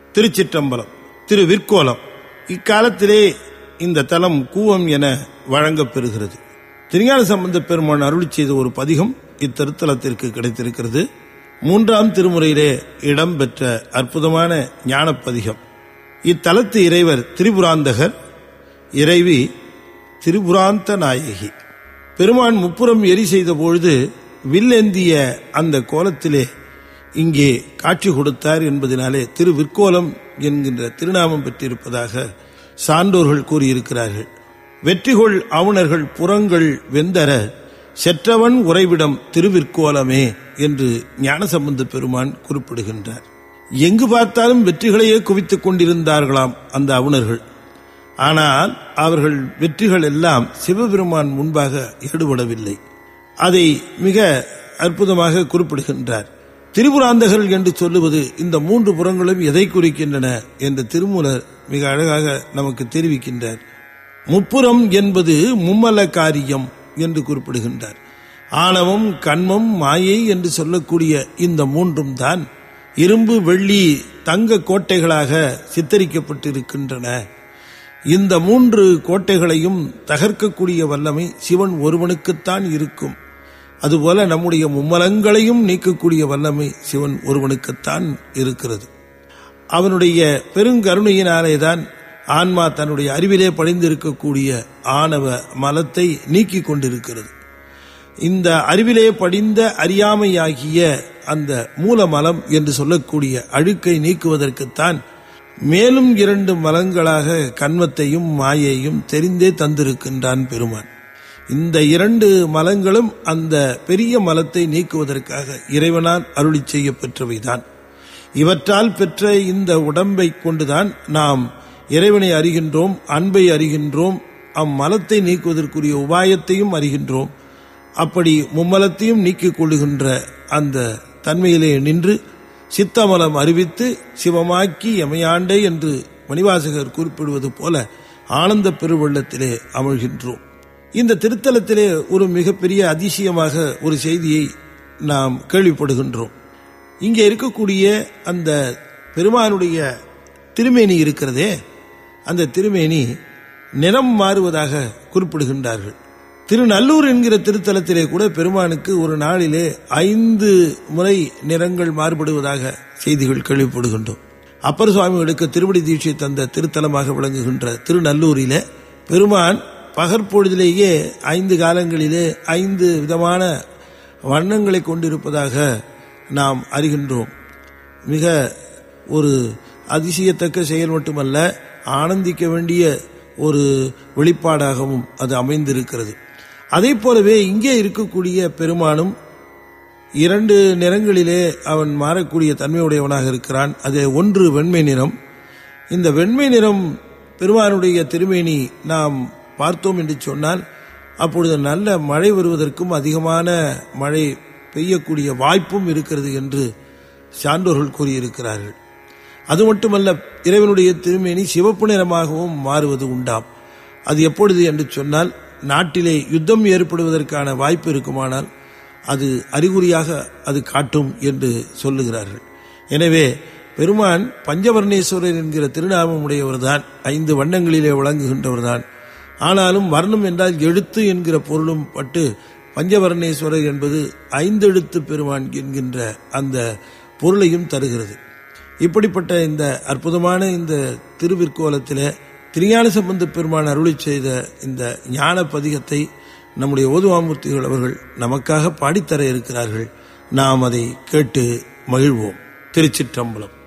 திருச்சிற்றம்பலம் திரு விற்கோலம் இக்காலத்திலே இந்த தலம் கூவம் என வழங்கப் பெறுகிறது திருஞான சம்பந்த பெருமான் அருளி செய்த ஒரு பதிகம் இத்திருத்தலத்திற்கு கிடைத்திருக்கிறது மூன்றாம் திருமுறையிலே இடம்பெற்ற அற்புதமான ஞானப் பதிகம் இத்தலத்து இறைவர் திரிபுராந்தகர் இறைவி திரிபுராந்த நாயகி பெருமான் முப்புறம் எரி செய்த பொழுது வில்லேந்திய அந்த கோலத்திலே இங்கே காட்சி கொடுத்தார் என்பதனாலே திருவிற்கோலம் என்கின்ற திருநாமம் பெற்றிருப்பதாக சான்றோர்கள் கூறியிருக்கிறார்கள் வெற்றிகொள் அவுணர்கள் புறங்கள் வெந்தர செற்றவன் உறைவிடம் திருவிற்கோலமே என்று ஞானசம்பந்த பெருமான் குறிப்பிடுகின்றார் எங்கு பார்த்தாலும் வெற்றிகளையே குவித்துக் கொண்டிருந்தார்களாம் அந்த அவுணர்கள் ஆனால் அவர்கள் வெற்றிகள் எல்லாம் சிவபெருமான் முன்பாக ஈடுபடவில்லை அதை மிக அற்புதமாக குறிப்பிடுகின்றார் திரிபுராந்தகர்கள் என்று சொல்லுவது இந்த மூன்று புறங்களும் எதை குறிக்கின்றன என்ற திருமூலர் மிக அழகாக நமக்கு தெரிவிக்கின்றார் முப்புறம் என்பது மும்மல காரியம் என்று குறிப்பிடுகின்றார் ஆணவம் கண்மம் மாயை என்று சொல்லக்கூடிய இந்த மூன்றும் தான் இரும்பு வெள்ளி தங்க கோட்டைகளாக சித்தரிக்கப்பட்டிருக்கின்றன இந்த மூன்று கோட்டைகளையும் தகர்க்கக்கூடிய வல்லமை சிவன் ஒருவனுக்குத்தான் இருக்கும் அதுபோல நம்முடைய மும்மலங்களையும் நீக்கக்கூடிய வல்லமை சிவன் ஒருவனுக்குத்தான் இருக்கிறது அவனுடைய பெருங்கருணையினாலே தான் ஆன்மா தன்னுடைய அறிவிலே படிந்திருக்கக்கூடிய ஆணவ மலத்தை நீக்கிக் கொண்டிருக்கிறது இந்த அறிவிலே படிந்த அறியாமையாகிய அந்த மூலமலம் என்று சொல்லக்கூடிய அழுக்கை நீக்குவதற்குத்தான் மேலும் இரண்டு மலங்களாக கண்மத்தையும் மாயையும் தெரிந்தே தந்திருக்கின்றான் பெருமான் இந்த இரண்டு மலங்களும் அந்த பெரிய மலத்தை நீக்குவதற்காக இறைவனால் அருளி செய்ய பெற்றவைதான் இவற்றால் பெற்ற இந்த உடம்பை கொண்டுதான் நாம் இறைவனை அறிகின்றோம் அன்பை அறிகின்றோம் அம்மலத்தை நீக்குவதற்குரிய உபாயத்தையும் அறிகின்றோம் அப்படி மும்மலத்தையும் நீக்கிக் கொள்ளுகின்ற அந்த தன்மையிலே நின்று சித்தமலம் அறிவித்து சிவமாக்கி எமையாண்டே என்று மணிவாசகர் குறிப்பிடுவது போல ஆனந்த பெருவெள்ளத்திலே அமழ்கின்றோம் இந்த திருத்தலத்திலே ஒரு மிகப்பெரிய அதிசயமாக ஒரு செய்தியை நாம் கேள்விப்படுகின்றோம் இங்கே இருக்கக்கூடிய அந்த பெருமானுடைய திருமேனி இருக்கிறதே அந்த திருமேனி நிறம் மாறுவதாக குறிப்பிடுகின்றார்கள் திருநல்லூர் என்கிற திருத்தலத்திலே கூட பெருமானுக்கு ஒரு நாளிலே ஐந்து முறை நிறங்கள் மாறுபடுவதாக செய்திகள் கேள்விப்படுகின்றோம் அப்பர் சுவாமிகளுக்கு திருவடி தீட்சை தந்த திருத்தலமாக விளங்குகின்ற திருநல்லூரிலே பெருமான் பகற்பொழுதிலேயே ஐந்து காலங்களிலே ஐந்து விதமான வண்ணங்களை கொண்டிருப்பதாக நாம் அறிகின்றோம் மிக ஒரு அதிசயத்தக்க செயல் மட்டுமல்ல ஆனந்திக்க வேண்டிய ஒரு வெளிப்பாடாகவும் அது அமைந்திருக்கிறது அதே போலவே இங்கே இருக்கக்கூடிய பெருமானும் இரண்டு நிறங்களிலே அவன் மாறக்கூடிய தன்மையுடையவனாக இருக்கிறான் அது ஒன்று வெண்மை நிறம் இந்த வெண்மை நிறம் பெருமானுடைய திருமேனி நாம் பார்த்தோம் என்று சொன்னால் அப்பொழுது நல்ல மழை வருவதற்கும் அதிகமான மழை பெய்யக்கூடிய வாய்ப்பும் இருக்கிறது என்று சான்றோர்கள் கூறியிருக்கிறார்கள் அது மட்டுமல்ல இறைவனுடைய திருமேனி சிவப்பு நிறமாகவும் மாறுவது உண்டாம் அது எப்பொழுது என்று சொன்னால் நாட்டிலே யுத்தம் ஏற்படுவதற்கான வாய்ப்பு இருக்குமானால் அது அறிகுறியாக அது காட்டும் என்று சொல்லுகிறார்கள் எனவே பெருமான் பஞ்சவர்ணேஸ்வரர் என்கிற திருநாமம் உடையவர்தான் ஐந்து வண்ணங்களிலே விளங்குகின்றவர்தான் ஆனாலும் வர்ணம் என்றால் எழுத்து என்கிற பொருளும் பட்டு பஞ்சவர்ணேஸ்வரர் என்பது ஐந்தெழுத்து பெருமான் என்கின்ற அந்த பொருளையும் தருகிறது இப்படிப்பட்ட இந்த அற்புதமான இந்த திருவிற்கோலத்தில் திருஞான சம்பந்த பெருமான் அருளி செய்த இந்த ஞான பதிகத்தை நம்முடைய ஓதுவாமூர்த்திகள் அவர்கள் நமக்காக பாடித்தர இருக்கிறார்கள் நாம் அதை கேட்டு மகிழ்வோம் திருச்சிற்றம்பலம்